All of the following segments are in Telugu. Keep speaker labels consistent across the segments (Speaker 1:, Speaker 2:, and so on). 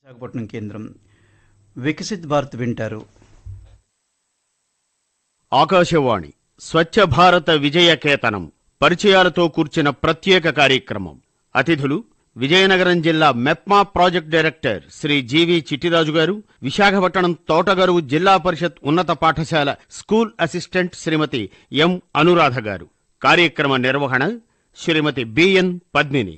Speaker 1: విశాఖపట్నం కేంద్రం వికసిత్ భారత్ వింటారు
Speaker 2: ఆకాశవాణి స్వచ్ఛ భారత విజయ కేతనం పరిచయాలతో కూర్చిన ప్రత్యేక కార్యక్రమం అతిథులు విజయనగరం జిల్లా MEPMA project director Shri G V Chittiraju గారు విశాఖపట్నం తోటగరువు జిల్లా పరిషత్ ఉన్నత పాఠశాల school assistant Shrimati M Anuradha గారు కార్యక్రమ నిర్వహణ శ్రీమతి బిఎన్ పద్మిని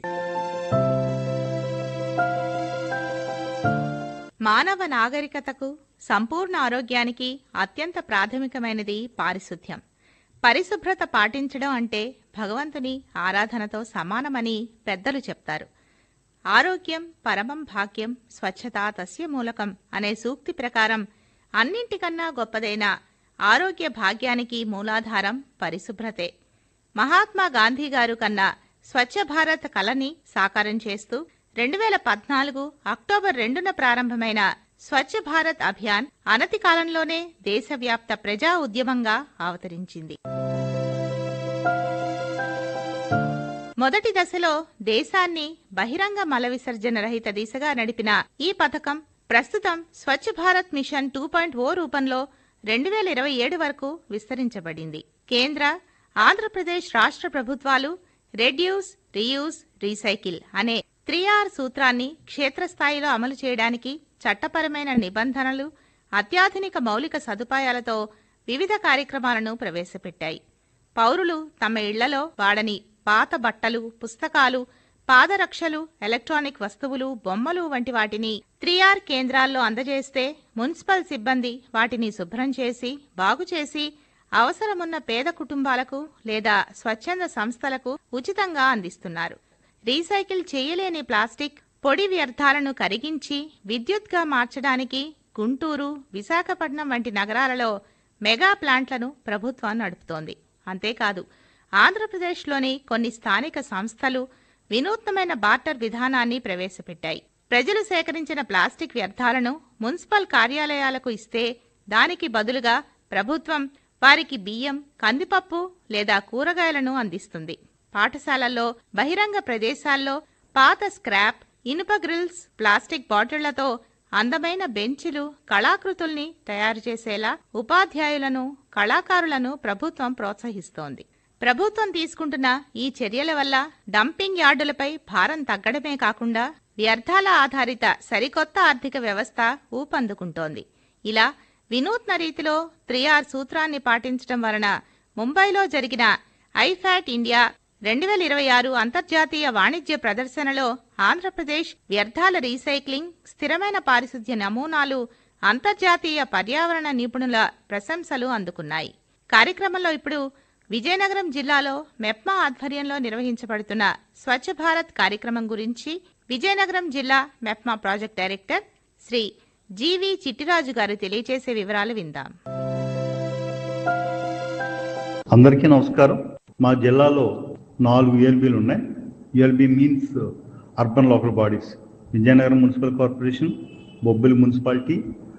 Speaker 3: మానవ నాగరికతకు సంపూర్ణ ఆరోగ్యానికి అత్యంత ప్రాథమికమైనది పారిశుద్ధ్యం పరిశుభ్రత పాటించడం అంటే భగవంతుని ఆరాధనతో సమానమని పెద్దలు చెప్తారు ఆరోగ్యం పరమం భాగ్యం స్వచ్ఛత తస్య మూలకం అనే సూక్తి ప్రకారం అన్నింటికన్నా గొప్పదైన ఆరోగ్య భాగ్యానికి మూలాధారం పరిశుభ్రతే మహాత్మా గాంధీ గారు కన్నా స్వచ్ఛ భారత్ కలని సాకారం చేస్తూ రెండు వేల పద్నాలుగు అక్టోబర్ రెండున ప్రారంభమైన స్వచ్ఛ భారత్ అభియాన్ అనతి కాలంలోనే దేశవ్యాప్త ప్రజా ఉద్యమంగా అవతరించింది మొదటి దశలో దేశాన్ని బహిరంగ మల విసర్జన రహిత దిశగా నడిపిన ఈ పథకం ప్రస్తుతం Swachh Bharat mission two point O రూపంలో రెండు వేల ఇరవై ఏడు వరకు విస్తరించబడింది కేంద్ర ఆంధ్రప్రదేశ్ రాష్ట్ర ప్రభుత్వాలు రెడ్యూస్ రీయూస్ రీసైకిల్ అనే త్రీ ఆర్ సూత్రాన్ని క్షేత్రస్థాయిలో అమలు చేయడానికి చట్టపరమైన నిబంధనలు అత్యాధునిక మౌలిక సదుపాయాలతో వివిధ కార్యక్రమాలను ప్రవేశపెట్టాయి పౌరులు తమ ఇళ్లలో వాడని పాత బట్టలు పుస్తకాలు పాదరక్షలు ఎలక్ట్రానిక్ వస్తువులు బొమ్మలు వంటి వాటిని త్రీ ఆర్ కేంద్రాల్లో అందజేస్తే మున్సిపల్ సిబ్బంది వాటిని శుభ్రం చేసి బాగుచేసి అవసరమున్న పేద కుటుంబాలకు లేదా స్వచ్ఛంద సంస్థలకు ఉచితంగా అందిస్తున్నారు రీసైకిల్ చేయలేని ప్లాస్టిక్ పొడి వ్యర్థాలను కరిగించి విద్యుత్గా మార్చడానికి గుంటూరు విశాఖపట్నం వంటి నగరాలలో మెగా ప్లాంట్లను ప్రభుత్వం నడుపుతోంది అంతేకాదు ఆంధ్రప్రదేశ్లోని కొన్ని స్థానిక సంస్థలు వినూత్నమైన బార్టర్ విధానాన్ని ప్రవేశపెట్టాయి ప్రజలు సేకరించిన ప్లాస్టిక్ వ్యర్థాలను మున్సిపల్ కార్యాలయాలకు ఇస్తే దానికి బదులుగా ప్రభుత్వం వారికి బియ్యం కందిపప్పు లేదా కూరగాయలను అందిస్తుంది పాఠశాలల్లో బహిరంగ ప్రదేశాల్లో పాత స్క్రాప్ ఇనుప గ్రిల్స్ ప్లాస్టిక్ బాటిళ్లతో అందమైన బెంచులు కళాకృతుల్ని తయారు చేసేలా ఉపాధ్యాయులను కళాకారులను ప్రభుత్వం ప్రోత్సహిస్తోంది ప్రభుత్వం తీసుకుంటున్న ఈ చర్యల వల్ల డంపింగ్ యార్డులపై భారం తగ్గడమే కాకుండా వ్యర్థాల ఆధారిత సరికొత్త ఆర్థిక వ్యవస్థ ఊపందుకుంటోంది ఇలా వినూత్న రీతిలో త్రీ ఆర్ సూత్రాన్ని పాటించడం వలన ముంబైలో జరిగిన ఐఫాట్ ఇండియా రెండు వేల ఇరవై ఆరు అంతర్జాతీయ వాణిజ్య ప్రదర్శనలో ఆంధ్రప్రదేశ్ వ్యర్థాల రీసైక్లింగ్ స్థిరమైన పారిశుధ్య నమూనాలు అంతర్జాతీయ పర్యావరణ నిపుణుల ప్రశంసలు అందుకున్నాయి కార్యక్రమంలో ఇప్పుడు విజయనగరం జిల్లాలో మెప్మా ఆధ్వర్యంలో నిర్వహించబడుతున్న స్వచ్ఛ భారత్ కార్యక్రమం గురించి విజయనగరం జిల్లా MEPMA project director Shri G V Chittiraju గారు తెలియజేసే వివరాలు విందాం
Speaker 4: అందరికీ నమస్కారం మా జిల్లాలో నాలుగు ఏఎల్బీలు ఉన్నాయి ALB means urban local bodies Vizianagaram municipal corporation Bobbili municipality